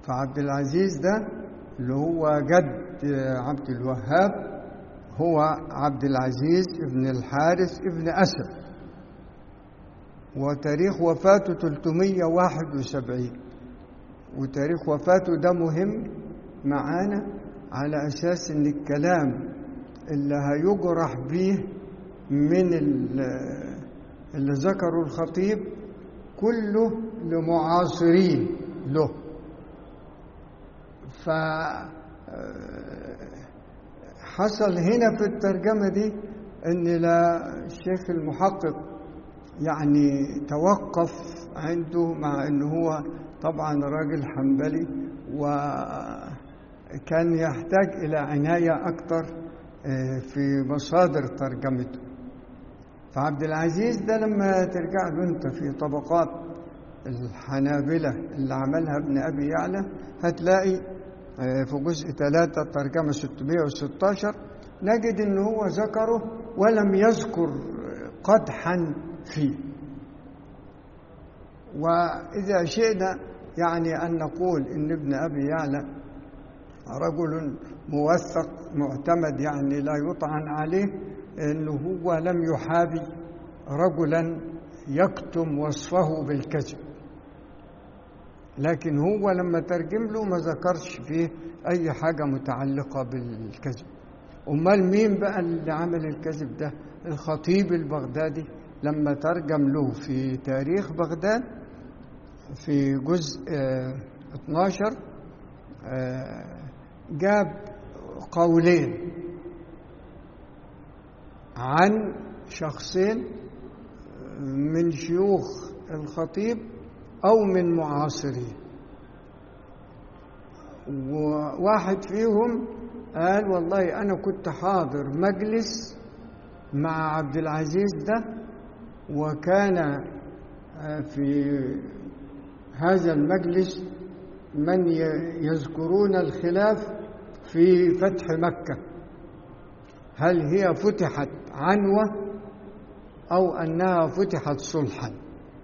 فعبد العزيز ده اللي هو جد عبد الوهاب هو عبد العزيز ابن الحارث ابن أسد وتاريخ وفاته 371 وتاريخ وفاته ده مهم معانا على أساس إن الكلام اللي هيجرح به من اللي ذكره الخطيب كله لمعاصرين له ف حصل هنا في الترجمة دي ان لا الشيخ المحقق يعني توقف عنده مع ان هو طبعا راجل حنبلي وكان يحتاج الى عناية اكتر في مصادر ترجمته فعبد العزيز ده لما ترجع له انت في طبقات الحنابلة اللي عملها ابن أبي يعلى هتلاقي في جزء 3 ترجمة 616 نجد ان هو ذكره ولم يذكر قدحا فيه وإذا شئنا يعني أن نقول إن ابن أبي يعلى رجل موثق معتمد يعني لا يطعن عليه انه هو لم يحابي رجلا يكتم وصفه بالكذب لكن هو لما ترجم له ما ذكرش فيه اي حاجه متعلقه بالكذب امال مين بقى اللي عمل الكذب ده الخطيب البغدادي لما ترجم له في تاريخ بغداد في جزء 12 جاب قولين عن شخصين من شيوخ الخطيب أو من معاصريه وواحد فيهم قال والله أنا كنت حاضر مجلس مع عبد العزيز ده وكان في هذا المجلس من يذكرون الخلاف في فتح مكة هل هي فتحت عنوة أو أنها فتحت صلحا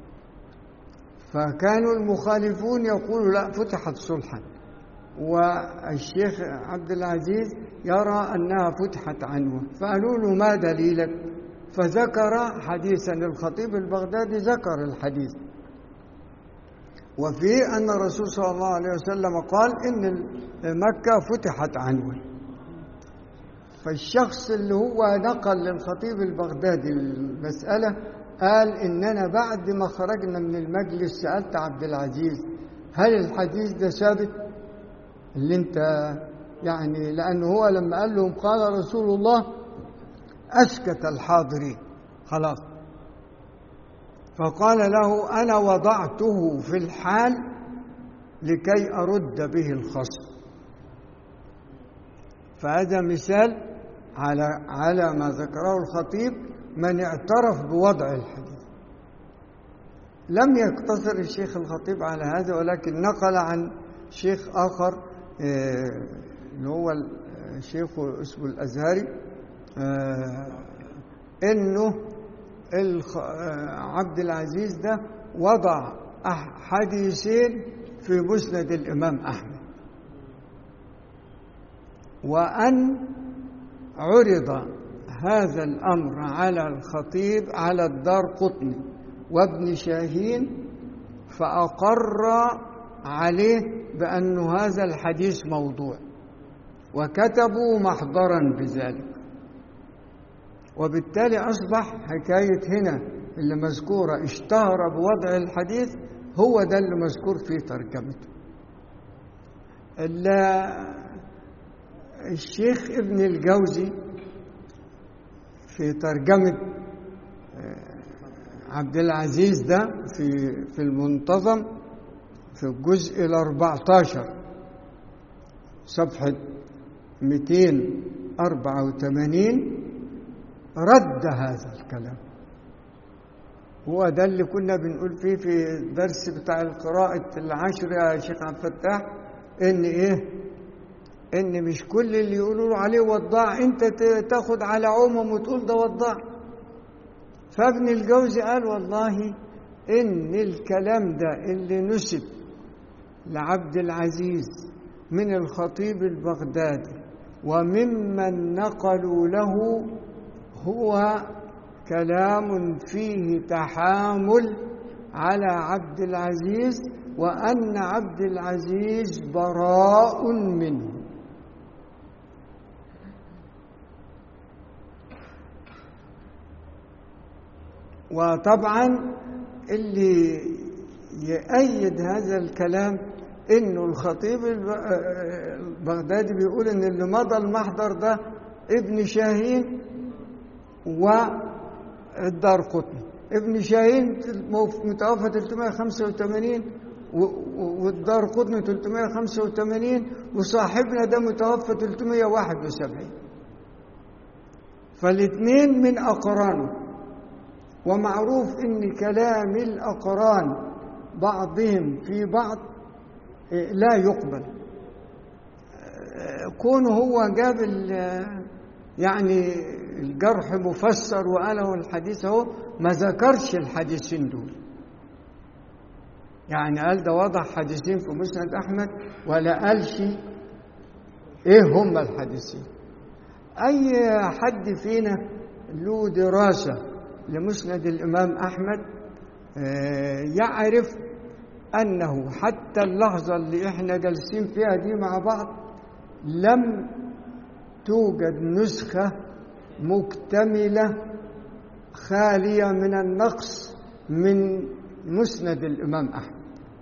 فكانوا المخالفون يقولوا لا فتحت صلحا والشيخ عبد العزيز يرى أنها فتحت عنوة فقالوا له ما دليلك فذكر حديثا الخطيب البغدادي ذكر الحديث وفي أن الرسول صلى الله عليه وسلم قال إن مكة فتحت عنوة فالشخص اللي هو نقل للخطيب البغدادي المسألة قال إن أنا بعد ما خرجنا من المجلس سألت عبد العزيز هل الحديث ده ثابت اللي انت يعني لأنه هو لما قال لهم قال رسول الله أسكت الحاضرين خلاص فقال له أنا وضعته في الحال لكي أرد به الخصم فهذا مثال على على ما ذكره الخطيب من اعترف بوضع الحديث لم يقتصر الشيخ الخطيب على هذا ولكن نقل عن شيخ آخر اللي هو الشيخ اسمه الأزهري إنه عبد العزيز ده وضع حديثين في مسند الإمام أحمد وأن عرض هذا الأمر على الخطيب على الدار قطني وابن شاهين فأقر عليه بأن هذا الحديث موضوع وكتبوا محضرا بذلك وبالتالي أصبح حكاية هنا اللي مذكورة اشتهر بوضع الحديث هو ده اللي مذكور في ترجمته الشيخ ابن الجوزي في ترجمة عبد العزيز ده في في المنتظم في الجزء الأربعتاشر صفحة 284 رد هذا الكلام هو ده اللي كنا بنقول فيه في الدرس بتاع القراءة العشر يا شيخ عبد الفتاح إن إيه؟ إن مش كل اللي يقولوا عليه وضاع أنت تاخد على عموم وتقول ده وضاع فابن الجوزي قال والله إن الكلام ده اللي نسب لعبد العزيز من الخطيب البغدادي وممن نقلوا له هو كلام فيه تحامل على عبد العزيز وأن عبد العزيز براء منه وطبعا اللي يأيد هذا الكلام انه الخطيب البغدادي بيقول ان اللي مضى المحضر ده ابن شاهين والدار قطني ابن شاهين متوفى 385 والدار قطني 385 وصاحبنا ده متوفى 371 فالاثنين من أقرانه ومعروف ان كلام الأقران بعضهم في بعض لا يقبل كونه هو جاب يعني الجرح مفسر وقاله الحديث اهو ما ذكرش الحديثين دول يعني قال ده وضع حديثين في مسند احمد ولا قالش ايه هم الحديثين اي حد فينا له دراسه لمسند الامام احمد يعرف أنه حتى اللحظة اللي إحنا جالسين فيها دي مع بعض لم توجد نسخة مكتملة خالية من النقص من مسند الإمام أحمد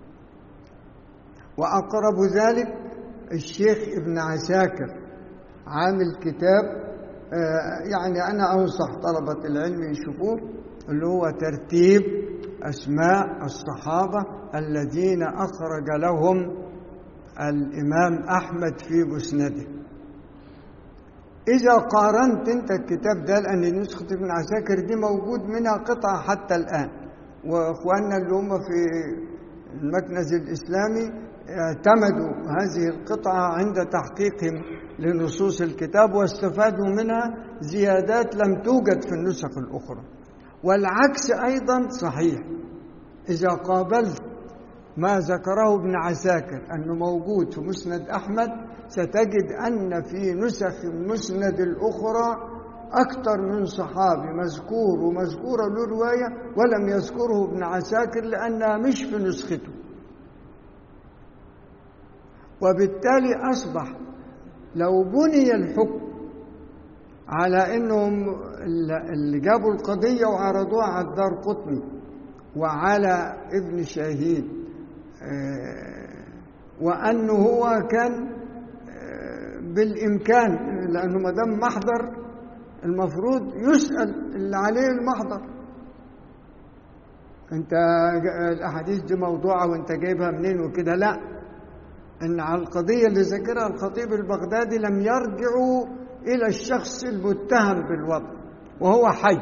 وأقرب ذلك الشيخ ابن عساكر عامل كتاب يعني أنا أنصح طلبة العلم يشوفوه اللي هو ترتيب أسماء الصحابة الذين أخرج لهم الإمام أحمد في مسنده إذا قارنت أنت الكتاب ده لأن نسخة ابن عساكر دي موجود منها قطعة حتى الآن وإخواننا اللي هم في المكنز الإسلامي اعتمدوا هذه القطعة عند تحقيقهم لنصوص الكتاب واستفادوا منها زيادات لم توجد في النسخ الأخرى والعكس أيضا صحيح إذا قابلت ما ذكره ابن عساكر أنه موجود في مسند أحمد ستجد أن في نسخ المسند الأخرى أكثر من صحابي مذكور ومذكورة له رواية ولم يذكره ابن عساكر لأنها مش في نسخته وبالتالي أصبح لو بني الحكم على أنهم اللي جابوا القضية وعرضوها على الدار قطني وعلى ابن شاهين وأنه هو كان بالإمكان لأنه ما دام محضر المفروض يسأل اللي عليه المحضر أنت الأحاديث دي موضوعة وأنت جايبها منين وكده لا إن على القضية اللي ذكرها الخطيب البغدادي لم يرجعوا إلى الشخص المتهم بالوضع وهو حي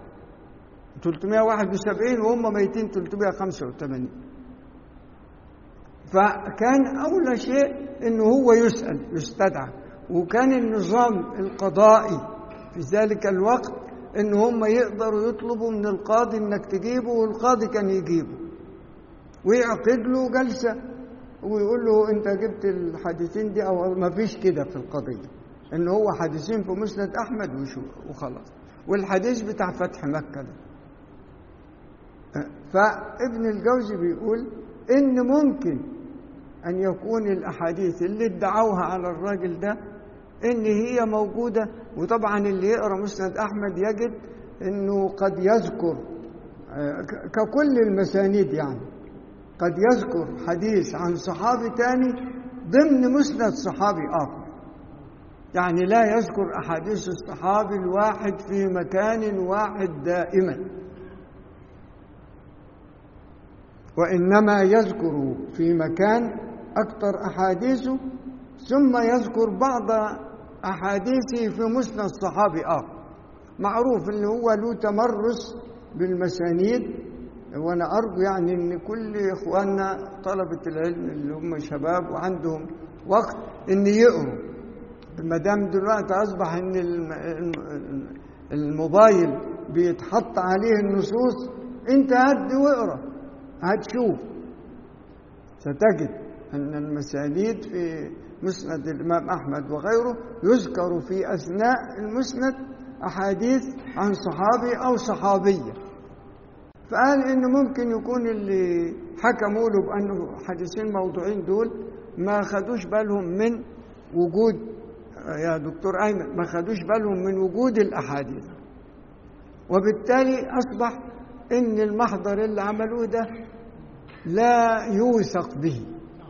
371 وهم ميتين 385 فكان أولى شيء إنه هو يسأل يستدعى وكان النظام القضائي في ذلك الوقت إن هم يقدروا يطلبوا من القاضي إنك تجيبه والقاضي كان يجيبه ويعقد له جلسة ويقول له أنت جبت الحديثين دي أو ما فيش كده في القضية إن هو حديثين في مسند أحمد وخلاص والحديث بتاع فتح مكة ده فابن الجوزي بيقول إن ممكن أن يكون الأحاديث اللي ادعوها على الراجل ده إن هي موجودة وطبعا اللي يقرأ مسند أحمد يجد إنه قد يذكر ككل المسانيد يعني قد يذكر حديث عن صحابي تاني ضمن مسند صحابي آخر يعني لا يذكر أحاديث الصحابي الواحد في مكان واحد دائما وإنما يذكر في مكان أكثر أحاديثه ثم يذكر بعض أحاديثه في مسند الصحابي آخر معروف إن هو له تمرس بالمسانيد وأنا أرجو يعني إن كل إخواننا طلبة العلم اللي هم شباب وعندهم وقت إن يقروا ما دام دلوقتي أصبح إن الموبايل بيتحط عليه النصوص أنت هد واقرا هتشوف ستجد أن المسانيد في مسند الإمام أحمد وغيره يذكر في أثناء المسند أحاديث عن صحابي أو صحابية فقال إنه ممكن يكون اللي حكموا له بأنه حديثين موضوعين دول ما خدوش بالهم من وجود يا دكتور أيمن ما خدوش بالهم من وجود الأحاديث وبالتالي أصبح إن المحضر اللي عملوه ده لا يوثق به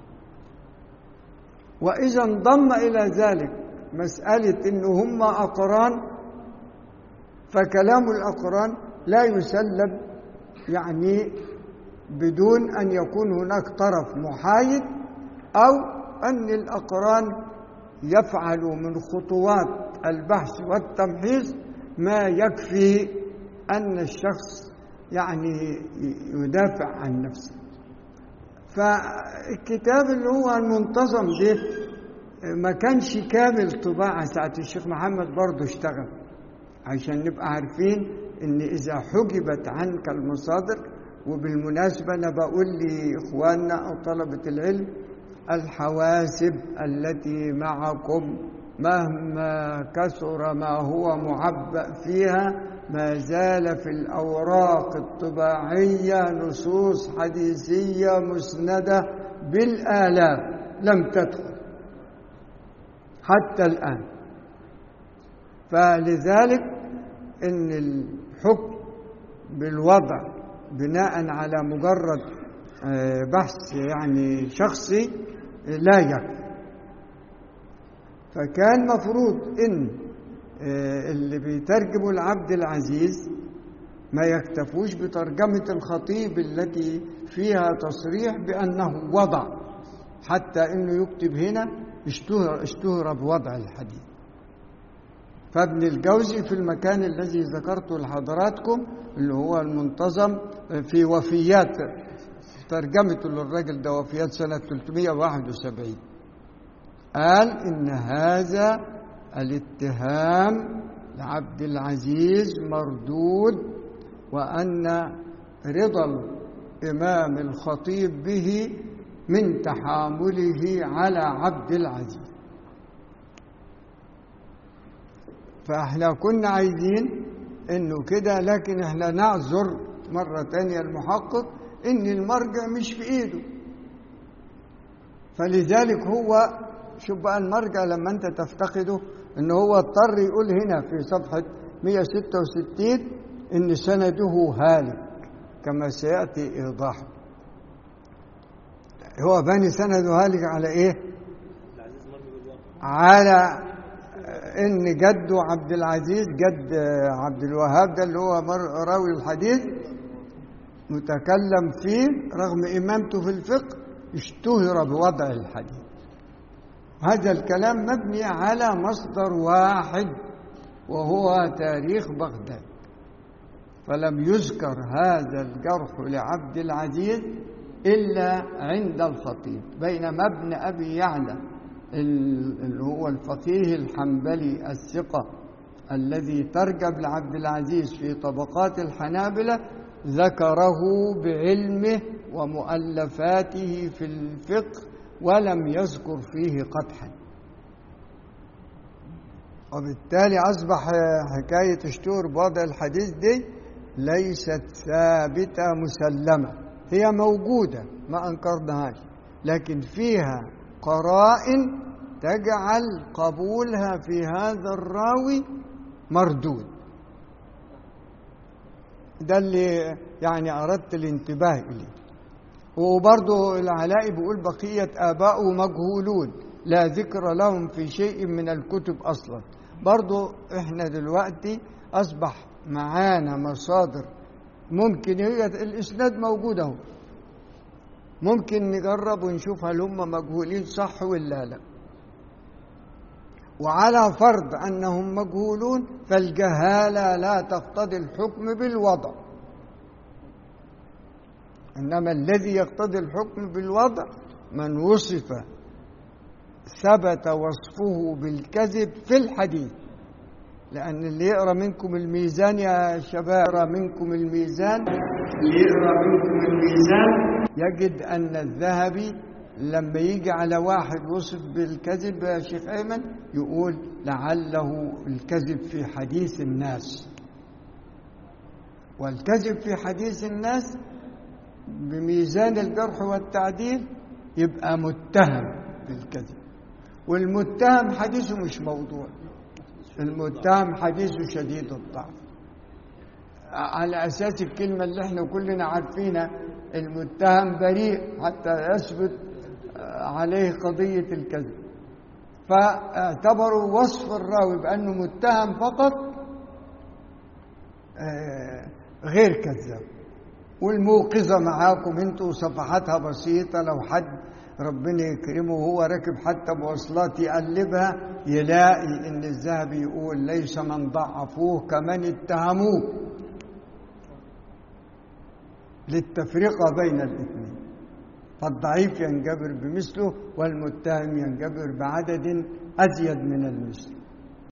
وإذا انضم إلى ذلك مسألة إن هم أقران فكلام الأقران لا يسلم يعني بدون أن يكون هناك طرف محايد أو أن الأقران يفعلوا من خطوات البحث والتمحيص ما يكفي أن الشخص يعني يدافع عن نفسه فالكتاب اللي هو المنتظم ده ما كانش كامل طباعة ساعة الشيخ محمد برضه اشتغل عشان نبقى عارفين ان اذا حجبت عنك المصادر وبالمناسبة انا بقول لاخواننا او طلبة العلم الحواسب التي معكم مهما كثر ما هو معبأ فيها ما زال في الأوراق الطباعية نصوص حديثية مسندة بالآلاف لم تدخل حتى الآن فلذلك إن الحكم بالوضع بناء على مجرد بحث يعني شخصي لا يكفي فكان مفروض إن اللي بيترجموا العبد العزيز ما يكتفوش بترجمة الخطيب التي فيها تصريح بأنه وضع حتى أنه يكتب هنا اشتهر, اشتهر بوضع الحديث فابن الجوزي في المكان الذي ذكرته لحضراتكم اللي هو المنتظم في وفيات ترجمته للراجل ده وفيات سنة 371 قال إن هذا الاتهام لعبد العزيز مردود وأن رضا الإمام الخطيب به من تحامله على عبد العزيز فاحنا كنا عايزين انه كده لكن احنا نعذر مرة تانية المحقق ان المرجع مش في ايده فلذلك هو شوف بقى المرجع لما انت تفتقده ان هو اضطر يقول هنا في صفحة 166 ان سنده هالك كما سيأتي ايضاحه هو بني سنده هالك على ايه على ان جده عبد العزيز جد عبد الوهاب ده اللي هو راوي الحديث متكلم فيه رغم امامته في الفقه اشتهر بوضع الحديث هذا الكلام مبني على مصدر واحد وهو تاريخ بغداد فلم يذكر هذا الجرح لعبد العزيز إلا عند الخطيب بينما ابن أبي يعلى اللي هو الفقيه الحنبلي الثقة الذي ترجم لعبد العزيز في طبقات الحنابلة ذكره بعلمه ومؤلفاته في الفقه ولم يذكر فيه قدحا وبالتالي أصبح حكاية اشتهر بوضع الحديث دي ليست ثابتة مسلمة هي موجودة ما أنكرناهاش لكن فيها قرائن تجعل قبولها في هذا الراوي مردود ده اللي يعني أردت الانتباه إليه وبرضه العلاء بيقول بقية آباؤه مجهولون لا ذكر لهم في شيء من الكتب أصلا برضه إحنا دلوقتي أصبح معانا مصادر ممكن هي الإسناد موجود أهو ممكن نجرب ونشوف هل هم مجهولين صح ولا لا وعلى فرض أنهم مجهولون فالجهالة لا تقتضي الحكم بالوضع إنما الذي يقتضي الحكم بالوضع من وصف ثبت وصفه بالكذب في الحديث لأن اللي يقرأ منكم الميزان يا شباب يقرأ منكم الميزان اللي يقرأ منكم الميزان يجد أن الذهبي لما يجي على واحد وصف بالكذب يا شيخ أيمن يقول لعله الكذب في حديث الناس والكذب في حديث الناس بميزان الجرح والتعديل يبقى متهم بالكذب والمتهم حديثه مش موضوع المتهم حديثه شديد الضعف على أساس الكلمة اللي احنا كلنا عارفينها المتهم بريء حتى يثبت عليه قضية الكذب فاعتبروا وصف الراوي بأنه متهم فقط غير كذاب والموقظة معاكم انتوا صفحاتها بسيطة لو حد ربنا يكرمه وهو راكب حتى بوصلات يقلبها يلاقي ان الذهبي يقول ليس من ضعفوه كمن اتهموه للتفرقة بين الاثنين فالضعيف ينجبر بمثله والمتهم ينجبر بعدد أزيد من المثل